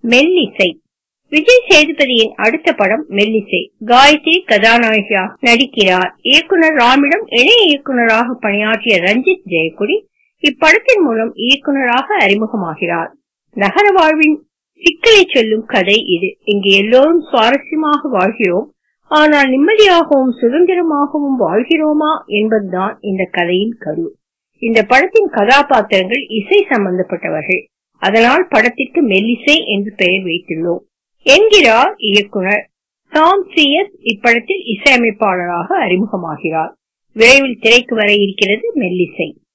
மெல்லிசை விஜய் சேதுபதியின் அடுத்த படம் மெல்லிசை காயத்ரி கதாநாயகியாக நடிக்கிறார் இயக்குனர் ராமிடம் இணை இயக்குனராக பணியாற்றிய ரஞ்சித் ஜெயக்குடி இப்படத்தின் மூலம் இயக்குனராக அறிமுகமாகிறார் நகர வாழ்வின் சிக்கலை சொல்லும் கதை இது இங்கு எல்லோரும் சுவாரஸ்யமாக வாழ்கிறோம் ஆனால் நிம்மதியாகவும் சுதந்திரமாகவும் வாழ்கிறோமா என்பதுதான் இந்த கதையின் கரு இந்த படத்தின் கதாபாத்திரங்கள் இசை சம்பந்தப்பட்டவர்கள் அதனால் படத்திற்கு மெல்லிசை என்று பெயர் வைத்துள்ளோம் என்கிறார் இயக்குனர் டாம் சிஎஸ் இப்படத்தில் இசையமைப்பாளராக அறிமுகமாகிறார் விரைவில் திரைக்கு வர இருக்கிறது மெல்லிசை